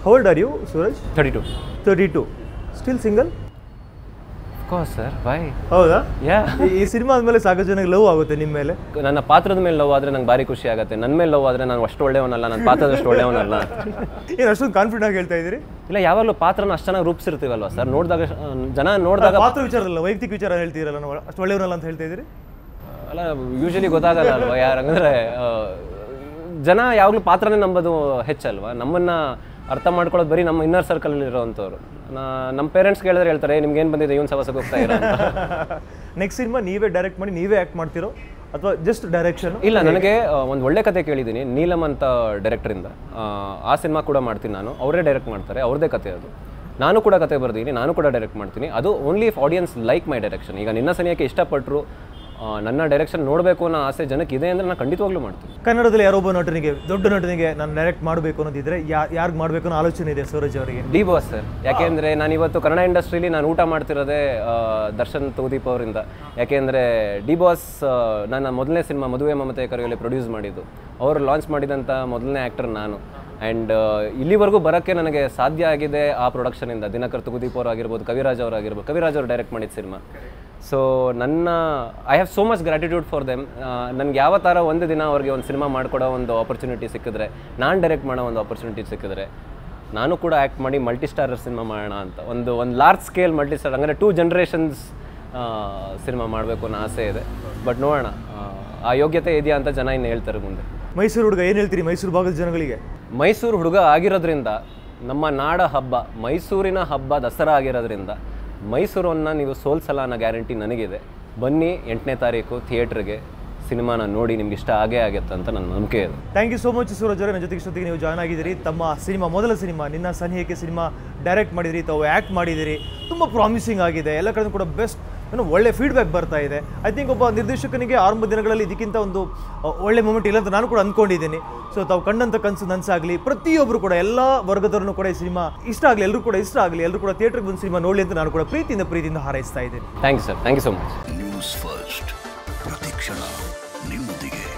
ಹೌಲ್ಡ್ are you Suraj thirty two thirty two still single course sir boy ಹೌದಾ ಯಾ ಈ- ಈ ಸಿನಿಮಾ ಆದಮೇಲೆ ಸಾಕಷ್ಟು ಜನಕ್ಕೆ ಲವ್ ಆಗುತ್ತೆ ನಿಮ್ಮ ಮೇಲೆ ನನ್ನ ಪಾತ್ರದ ಮೇಲೆ ಲವ್ ಆದರೆ ನಂಗೆ ಭಾರಿ ಖುಷಿ ಆಗುತ್ತೆ ನನ್ನ ಮೇಲೆ ಲವ್ ಆದರೆ ನಾನು ಅಷ್ಟು ಒಳ್ಳೆಯವನಲ್ಲ ನನ್ನ ಪಾತ್ರದಷ್ಟು ಒಳ್ಳೆಯವನಲ್ಲ ಏನು ಅಷ್ಟೊಂದು ಕಾನ್ಫಿಡೆಂಟ್ ಆಗಿ ಹೇಳ್ತಾ ಇದ್ದೀರಿ ಇಲ್ಲ ಯಾವಾಗಲೂ ಪಾತ್ರನ ಅಷ್ಟು ಚೆನ್ನಾಗಿ ರೂಪಿಸಿರ್ತೀವಲ್ವ ಸರ್ ನೋಡಿದಾಗ ಜನ ನೋಡಿದಾಗ ಪಾತ್ರ ವಿಚಾರದಲ್ಲ ವೈಯಕ್ತಿಕ ವಿಚಾರ ಹೇಳ್ತೀರಲ್ಲ ನಾವು ಅಷ್ಟು ಒಳ್ಳೆಯವನಲ್ಲ ಅಂತ ಹೇಳ್ತಾ ಇದ್ದೀರಿ ಅಲ್ಲ ಯೂಶಲಿ ಗೊತ್ತಾಗಲ್ಲ ಅಲ್ವಾ ಯಾರಂದ್ರೆ ಆ, ಜನ ಯಾವಾಗಲೂ ಪಾತ್ರನೇ ನಂಬೋದು ಹೆಚ್ಚಲ್ವಾ ನಮ್ಮನ್ನ ಅರ್ಥ ಮಾಡ್ಕೊಳ್ಳೋದು ಬರೀ ನಮ್ಮ ಇನ್ನರ್ ಸರ್ಕಲಲ್ಲಿ ಇರೋವಂಥವ್ರು ನಮ್ಮ ಪೇರೆಂಟ್ಸ್ ಕೇಳಿದ್ರೆ ಹೇಳ್ತಾರೆ ನಿಮ್ಗೆ ಏನು ಬಂದಿದೆ ಇವನ್ ಸವಸಕ್ಕೆ ಹೋಗ್ತಾ ಇರೋ ಅಂತ ನೆಕ್ಸ್ಟ್ ಸಿನಿಮಾ ನೀವೇ ಡೈರೆಕ್ಟ್ ಮಾಡಿ ನೀವೇ ಆ್ಯಕ್ಟ್ ಮಾಡ್ತಿರೋ ಅಥವಾ ಜಸ್ಟ್ ಡೈರೆಕ್ಷನ್ ಇಲ್ಲ ನನಗೆ ಒಂದು ಒಳ್ಳೆ ಕತೆ ಕೇಳಿದ್ದೀನಿ ನೀಲಮ್ ಅಂತ ಡೈರೆಕ್ಟರಿಂದ ಆ ಸಿನಿಮಾ ಕೂಡ ಮಾಡ್ತೀನಿ ನಾನು ಅವರೇ ಡೈರೆಕ್ಟ್ ಮಾಡ್ತಾರೆ ಅವ್ರದ್ದೇ ಕತೆ ಅದು ನಾನು ಕೂಡ ಕತೆ ಬರ್ತೀನಿ ನಾನು ಕೂಡ ಡೈರೆಕ್ಟ್ ಮಾಡ್ತೀನಿ ಅದು only if audience like my direction ಈಗ ನಿನ್ನ ಸನಿಯಕ್ಕೆ ಇಷ್ಟಪಟ್ಟರು ಆ, ನನ್ನ ಡೈರೆಕ್ಷನ್ ನೋಡಬೇಕು ಅನ್ನೋ ಆಸೆ ಜನಕ್ಕೆ ಇದೆ ಅಂದರೆ ನಾನು ಖಂಡಿತವಾಗ್ಲೂ ಮಾಡ್ತೀನಿ ಕನ್ನಡದಲ್ಲಿ ಯಾರೊಬ್ಬ ನಟನಿಗೆ ದೊಡ್ಡ ನಟನಿಗೆ ನಾನು ಡೈರೆಕ್ಟ್ ಮಾಡಬೇಕು ಅನ್ನೋದಿದ್ರೆ ಯಾ ಯಾರಿಗೆ ಮಾಡಬೇಕು ಅನ್ನೋ ಆಲೋಚನೆ ಇದೆ ಸೂರಜ್ ಅವರಿಗೆ ಡಿ ಬಾಸ್ ಸರ್ ಯಾಕೆಂದರೆ ನಾನು ಇವತ್ತು ಕನ್ನಡ ಇಂಡಸ್ಟ್ರೀಲಿ ನಾನು ಊಟ ಮಾಡ್ತಿರೋದೇ ಆ, ದರ್ಶನ್ ತೂದೀಪ್ ಅವರಿಂದ ಯಾಕೆಂದರೆ ಡಿ ಬಾಸ್ ಆ, ನನ್ನ ಮೊದಲನೇ ಸಿನಿಮಾ ಮದುವೆ ಮಮತೆ ಕರೆಯಲ್ಲಿ ಪ್ರೊಡ್ಯೂಸ್ ಮಾಡಿದ್ದು ಅವರು ಲಾಂಚ್ ಮಾಡಿದಂಥ ಮೊದಲನೇ ಆ್ಯಕ್ಟರ್ ನಾನು ಆ್ಯಂಡ್ ಇಲ್ಲಿವರೆಗೂ ಬರೋಕ್ಕೆ ನನಗೆ ಸಾಧ್ಯ ಆಗಿದೆ ಆ ಪ್ರೊಡಕ್ಷನಿಂದ ದಿನಕರ್ ತುಗುದೀಪ್ ಅವರು ಆಗಿರ್ಬೋದು ಕವಿರಾಜ್ ಅವರು ಆಗಿರ್ಬೋದು ಕವಿರಾಜ್ ಅವರು ಡೈರೆಕ್ಟ್ ಮಾಡಿದ ಸಿನಿಮಾ ಸೊ ನನ್ನ I have so much gratitude for them ನನಗೆ ಯಾವ ಥರ ಒಂದು ದಿನ ಅವ್ರಿಗೆ ಒಂದು ಸಿನಿಮಾ ಮಾಡಿಕೊಡೋ ಒಂದು ಆಪರ್ಚುನಿಟಿ ಸಿಕ್ಕಿದ್ರೆ ನಾನು ಡೈರೆಕ್ಟ್ ಮಾಡೋ ಒಂದು ಆಪರ್ಚುನಿಟಿ ಸಿಕ್ಕಿದ್ರೆ ನಾನು ಕೂಡ ಆ್ಯಕ್ಟ್ ಮಾಡಿ ಮಲ್ಟಿ ಸ್ಟಾರರ್ ಸಿನಿಮಾ ಮಾಡೋಣ ಅಂತ ಒಂದು ಒಂದು ಲಾರ್ಜ್ ಸ್ಕೇಲ್ ಮಲ್ಟಿ ಸ್ಟಾರ್ ಅಂದರೆ ಟೂ ಜನ್ರೇಷನ್ಸ್ ಸಿನಿಮಾ ಮಾಡಬೇಕು ಅನ್ನೋ ಆಸೆ ಇದೆ ಬಟ್ ನೋಡೋಣ ಆ, ಆ ಯೋಗ್ಯತೆ ಇದೆಯಾ ಅಂತ ಜನ ಇನ್ನು ಹೇಳ್ತಾರೆ ಮುಂದೆ ಮೈಸೂರು ಹುಡುಗ ಏನು ಹೇಳ್ತೀರಿ ಮೈಸೂರು ಭಾಗದ ಜನಗಳಿಗೆ ಮೈಸೂರು ಹುಡುಗ ಆಗಿರೋದ್ರಿಂದ ನಮ್ಮ ನಾಡ ಹಬ್ಬ ಮೈಸೂರಿನ ಹಬ್ಬ ದಸರಾ ಆಗಿರೋದ್ರಿಂದ ಮೈಸೂರನ್ನು ನೀವು ಸೋಲ್ಸಲ್ಲ ಅನ್ನೋ ಗ್ಯಾರಂಟಿ ನನಗಿದೆ ಬನ್ನಿ ಎಂಟನೇ ತಾರೀಕು ಥಿಯೇಟ್ರಿಗೆ ಸಿನಿಮಾನ ನೋಡಿ ನಿಮ್ಗೆ ಇಷ್ಟ ಆಗೇ ಆಗುತ್ತೆ ಅಂತ ನನ್ನ ನಂಬಿಕೆ ಇದೆ thank you so much Suraj ಅವರೇ ನನ್ನ ಜೊತೆಗೆ ಇಷ್ಟೊತ್ತಿಗೆ ನೀವು ಜಾಯ್ನ್ ಆಗಿದ್ದೀರಿ ತಮ್ಮ ಸಿನಿಮಾ ಮೊದಲ ಸಿನಿಮಾ ನಿನ್ನ ಸನಿಹಕ್ಕೆ ಸಿನಿಮಾ ಡೈರೆಕ್ಟ್ ಮಾಡಿದಿರಿ ತಾವು ಆ್ಯಕ್ಟ್ ಮಾಡಿದಿರಿ ತುಂಬ ಪ್ರಾಮಿಸಿಂಗ್ ಆಗಿದೆ ಎಲ್ಲ ಕಡೆ ಕೂಡ ಬೆಸ್ಟ್ ಏನೋ ಒಳ್ಳೆ ಫೀಡ್ಬ್ಯಾಕ್ ಬರ್ತಾ ಇದೆ ಐ ಥಿಂಕ್ ಒಬ್ಬ ನಿರ್ದೇಶಕನಿಗೆ ಆರಂಭ ದಿನಗಳಲ್ಲಿ ಇದಕ್ಕಿಂತ ಒಂದು ಅ, ಒಳ್ಳೆ ಮೂಮೆಂಟ್ ಇಲ್ಲ ಅಂತ ನಾನು ಕೂಡ ಅಂದ್ಕೊಂಡಿದ್ದೀನಿ ಸೊ ತಾವು ಕಂಡಂಥ ಕನಸು ನನಸಾಗಲಿ ಪ್ರತಿಯೊಬ್ಬರು ಕೂಡ ಎಲ್ಲ ವರ್ಗದವರನ್ನು ಕೂಡ ಈ ಸಿನಿಮಾ ಇಷ್ಟ ಆಗಲಿ ಎಲ್ಲರೂ ಕೂಡ ಇಷ್ಟ ಆಗಲಿ ಎಲ್ಲರೂ ಕೂಡ ಥಿಯೇಟ್ರಿಗೆ ಬಂದು ಸಿನಿಮಾ ನೋಡಲಿ ಅಂತ ನಾನು ಕೂಡ ಪ್ರೀತಿಯಿಂದ ಪ್ರೀತಿಯಿಂದ ಹಾರೈಸ್ತಾ ಇದ್ದೀನಿ thank you sir thank you so much News First ಪ್ರತಿಕ್ಷಣ ನಿಮ್ಮೊಂದಿಗೆ